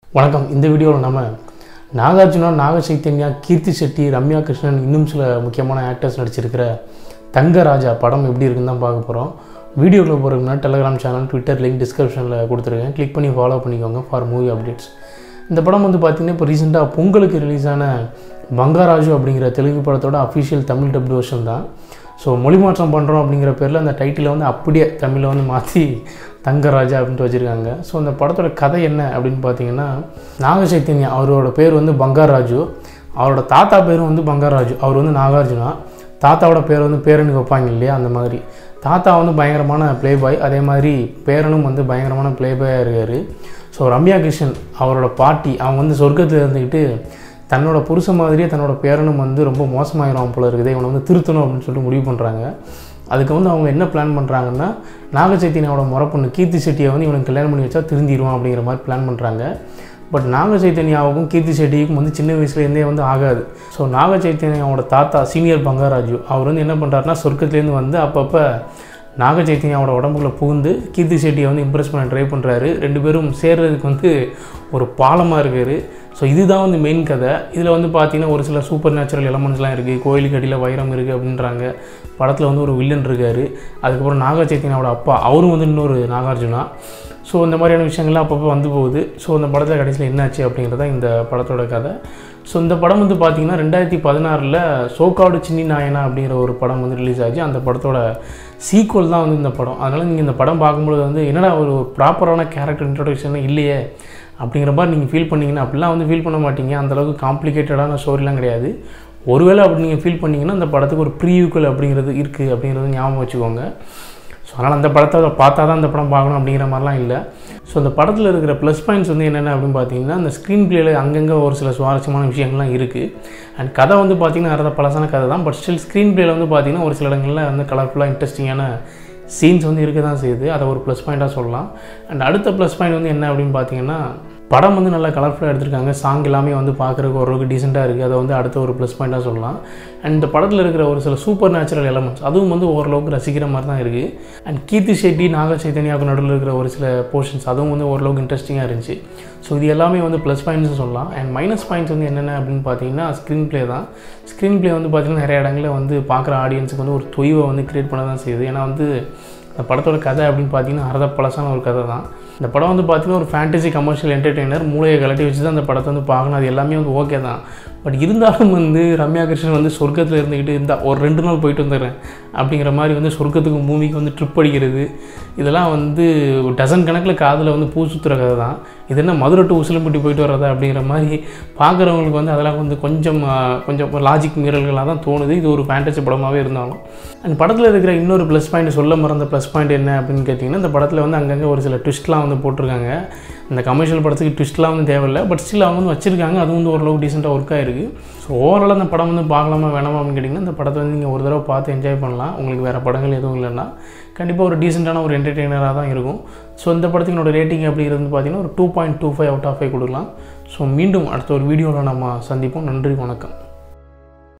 வணக்கம் இந்த வீடியோவில் நம்ம நாகார்ஜுனா நாக சைத்தன்யா கீர்த்தி செட்டி ரம்யா கிருஷ்ணன் இன்னும் சில முக்கியமான ஆக்டர்ஸ் நடிச்சிருக்கிற தங்கராஜா படம் எப்படி இருக்குன்னு தான் பார்க்க போகிறோம் வீடியோக்குள்ள போகிறதுக்கு முன்னாடி டெலகிராம் சேனல் ட்விட்டர் லிங்க் டிஸ்கிரிப்ஷனில் கொடுத்துருக்கேன் கிளிக் பண்ணி ஃபாலோ பண்ணிக்கோங்க ஃபார் மூவி அப்டேட்ஸ் இந்த படம் வந்து பார்த்திங்கன்னா இப்போ ரீசெண்டாக பொங்கலுக்கு ரிலீஸ் ஆன பங்காராஜு அப்படிங்கிற தெலுங்கு படத்தோட அஃபிஷியல் தமிழ் டப்டு வருஷன் தான் ஸோ மொழி மாற்றம் பண்ணுறோம் அப்படிங்கிற பேரில் அந்த டைட்டிலை வந்து அப்படியே தமிழில் வந்து மாற்றி தங்கராஜா அப்படின்ட்டு வச்சுருக்காங்க ஸோ அந்த படத்தோட கதை என்ன அப்படின்னு பார்த்தீங்கன்னா நாக சைத்தன்யா அவரோட பேர் வந்து பங்காராஜு அவரோட தாத்தா பேரும் வந்து பங்காராஜு அவர் வந்து நாகார்ஜுனா தாத்தாவோட பேர் வந்து பேரனுக்கு வைப்பாங்க இல்லையா அந்த மாதிரி தாத்தா வந்து பயங்கரமான ப்ளே பாய் அதே மாதிரி பேரனும் வந்து பயங்கரமான ப்ளே பாயாக இருக்கார் ஸோ ரம்யா கிருஷ்ணன் அவரோட பாட்டி அவங்க வந்து சொர்க்கத்தில் இருந்துக்கிட்டு தன்னோட புருஷன் மாதிரியே தன்னோட பேரனும் வந்து ரொம்ப மோசமாயிரும் போல இருக்குது இவனை வந்து திருத்தணும் அப்படின்னு சொல்லிட்டு முடிவு பண்ணுறாங்க அதுக்கு வந்து அவங்க என்ன பிளான் பண்ணுறாங்கன்னா நாகச்சைத்தன்யாவோட முறை பொண்ணு கீர்த்தி செட்டியை வந்து இவனுக்கு கல்யாணம் பண்ணி வச்சா திருந்திடுவான் அப்படிங்கிற மாதிரி பிளான் பண்ணுறாங்க பட் நாக சைத்தன்யாவுக்கும் கீர்த்தி செட்டிக்கும் வந்து சின்ன வயசுலேருந்தே வந்து ஆகாது ஸோ நாக சைத்தன்யாவோட தாத்தா சீனியர் பங்காராஜு அவர் வந்து என்ன பண்ணுறாருனா சொர்க்கத்துலேருந்து வந்து அப்பப்போ நாக சைத்தன்யாவோட உடம்புக்குள்ள புகுந்து கீர்த்தி செட்டியை வந்து இம்ப்ரெஸ் பண்ண ட்ரை பண்ணுறாரு ரெண்டு பேரும் சேர்றதுக்கு வந்து ஒரு பாலமாக இருக்கார் ஸோ இதுதான் வந்து மெயின் கதை இதில் வந்து பார்த்தீங்கன்னா ஒரு சில சூப்பர் நேச்சுரல் எலமெண்ட்ஸ்லாம் இருக்குது கோயிலுக்கு அடியில் வைரம் இருக்குது அப்படின்றாங்க படத்தில் வந்து ஒரு வில்லன் இருக்கார் அதுக்கப்புறம் நாக சைத்தன்யாவோட அப்பா அவரும் வந்து இன்னொரு நாகார்ஜுனா ஸோ இந்த மாதிரியான விஷயங்கள்லாம் அப்பப்போ வந்து போகுது ஸோ இந்த படத்தில் கடைசியில் என்னாச்சு அப்படிங்கிறது தான் இந்த படத்தோட கதை ஸோ இந்த படம் வந்து பார்த்திங்கன்னா ரெண்டாயிரத்தி பதினாறில் சோக்காடு சின்னி நாயனா அப்படிங்கிற ஒரு படம் வந்து ரிலீஸ் ஆச்சு அந்த படத்தோட சீக்குவல் தான் வந்து இந்த படம் அதனால் நீங்கள் இந்த படம் பார்க்கும்போது வந்து என்னடா ஒரு ப்ராப்பரான கேரக்டர் இன்ட்ரடக்ஷன் இல்லையே அப்படிங்கிற மாதிரி நீங்கள் ஃபீல் பண்ணீங்கன்னா அப்படிலாம் வந்து ஃபீல் பண்ண மாட்டீங்க அந்தளவுக்கு காம்ப்ளிகேட்டடான ஸ்டோரிலாம் கிடையாது ஒருவேளை அப்படி நீங்கள் ஃபீல் பண்ணீங்கன்னா அந்த படத்துக்கு ஒரு ப்ரீவியூக்கள் அப்படிங்கிறது இருக்குது அப்படிங்கிறது ஞாபகம் வச்சுக்கோங்க ஸோ அதனால் அந்த படத்தை பார்த்தா தான் அந்த படம் பார்க்கணும் அப்படிங்கிற மாதிரிலாம் இல்லை ஸோ அந்த படத்தில் இருக்கிற ப்ளஸ் பாயிண்ட்ஸ் வந்து என்னென்ன அப்படின்னு பார்த்தீங்கன்னா அந்த ஸ்க்ரீன் பிளேயில் அங்கங்கே ஒரு சில சுவாரஸ்யமான விஷயங்கள்லாம் இருக்குது அண்ட் கதை வந்து பார்த்திங்கன்னா அறத பழசான கதை தான் பட் ஸ்டில் ஸ்க்ரீன் பிளேயில் வந்து பார்த்திங்கன்னா ஒரு சில இடங்களில் வந்து கலர்ஃபுல்லாக இன்ட்ரெஸ்டிங்கான சீன்ஸ் வந்து இருக்க தான் செய்யுது அதை ஒரு ப்ளஸ் பாயிண்ட்டாக சொல்லலாம் அண்ட் அடுத்த ப்ளஸ் பாயிண்ட் வந்து என்ன அப்படின்னு பார்த்தீங்கன்னா படம் வந்து நல்லா கலர்ஃபுல்லாக எடுத்திருக்காங்க சாங் எல்லாமே வந்து பார்க்குறதுக்கு ஓரளவுக்கு டீசெண்டாக இருக்குது அதை வந்து அடுத்த ஒரு ப்ளஸ் பாயிண்ட்டாக சொல்லலாம் அண்ட் இந்த படத்தில் இருக்கிற ஒரு சில சூப்பர் நேச்சுரல் எலமெண்ட்ஸ் அதுவும் வந்து ஓரளவுக்கு ரசிக்கிற மாதிரி தான் இருக்குது அண்ட் கீர்த்தி ஷெட்டி நாக சைத்தன்யாவுக்கு நடுவில் இருக்கிற ஒரு சில போர்ஷன்ஸ் அதுவும் வந்து ஓரளவுக்கு இன்ட்ரெஸ்டிங்காக இருந்துச்சு ஸோ இது எல்லாமே வந்து ப்ளஸ் பாயிண்ட்ஸ் சொல்லலாம் அண்ட் மைனஸ் பாயிண்ட்ஸ் வந்து என்னென்ன அப்படின்னு பார்த்தீங்கன்னா ஸ்க்ரீன் ப்ளே தான் ஸ்க்ரீன் ப்ளே வந்து பார்த்திங்கன்னா நிறைய இடங்களில் வந்து பார்க்குற ஆடியன்ஸுக்கு வந்து ஒரு தொய்வை வந்து க்ரியேட் பண்ண தான் செய்யுது ஏன்னா வந்து இந்த படத்தோட கதை அப்படின்னு பார்த்தீங்கன்னா அறத பழசான ஒரு கதை தான் இந்த படம் வந்து பார்த்தீங்கன்னா ஒரு ஃபேண்டசி கமர்ஷியல் என்டர்டெய்னர் மூளையை கலட்டி வச்சு தான் அந்த படத்தை வந்து பார்க்கணும் அது எல்லாமே வந்து ஓகே தான் பட் இருந்தாலும் வந்து ரம்யா கிருஷ்ணன் வந்து சொர்க்கத்தில் இருந்துக்கிட்டு இருந்தால் ஒரு ரெண்டு நாள் போயிட்டு வந்துடுறேன் அப்படிங்கிற மாதிரி வந்து சொர்க்கத்துக்கு பூமிக்கு வந்து ட்ரிப் அடிக்கிறது இதெல்லாம் வந்து டசன் கணக்கில் காதில் வந்து பூ சுற்றுற கதை தான் இது என்ன மதுரை டு உசிலம்பட்டி போயிட்டு வர்றதா அப்படிங்கிற மாதிரி பார்க்குறவங்களுக்கு வந்து அதெல்லாம் வந்து கொஞ்சம் கொஞ்சம் லாஜிக் மீறல்களாக தான் தோணுது இது ஒரு ஃபேண்டசி படமாகவே இருந்தாலும் அந்த படத்தில் இருக்கிற இன்னொரு ப்ளஸ் பாயிண்ட் சொல்ல மறந்த ப்ளஸ் பாயிண்ட் என்ன அப்படின்னு கேட்டிங்கன்னா இந்த படத்தில் வந்து அங்கங்கே ஒரு சில ட்விஸ்ட்லாம் வந்து போட்டிருக்காங்க இந்த கமர்ஷியல் படத்துக்கு ட்விஸ்ட்லாம் வந்து தேவையில்லை பட் ஸ்டில் அவங்க வந்து வச்சிருக்காங்க அது வந்து ஓரளவுக்கு டீசெண்டாக ஒர்க் ஆயிருக்கு ஸோ ஓவரால் அந்த படம் வந்து பார்க்கலாமா வேணாமா அப்படின்னு கேட்டிங்கன்னா இந்த படத்தை வந்து நீங்கள் ஒரு தடவை பார்த்து என்ஜாய் பண்ணலாம் உங்களுக்கு வேறு படங்கள் எதுவும் இல்லைன்னா கண்டிப்பாக ஒரு டீசெண்டான ஒரு என்டர்டெய்னராக தான் இருக்கும் ஸோ இந்த படத்துக்கு என்னோட ரேட்டிங் அப்படிங்கிறது பார்த்தீங்கன்னா ஒரு two point two five out of five கொடுக்கலாம் ஸோ மீண்டும் அடுத்த ஒரு வீடியோவில் நம்ம சந்திப்போம் நன்றி வணக்கம்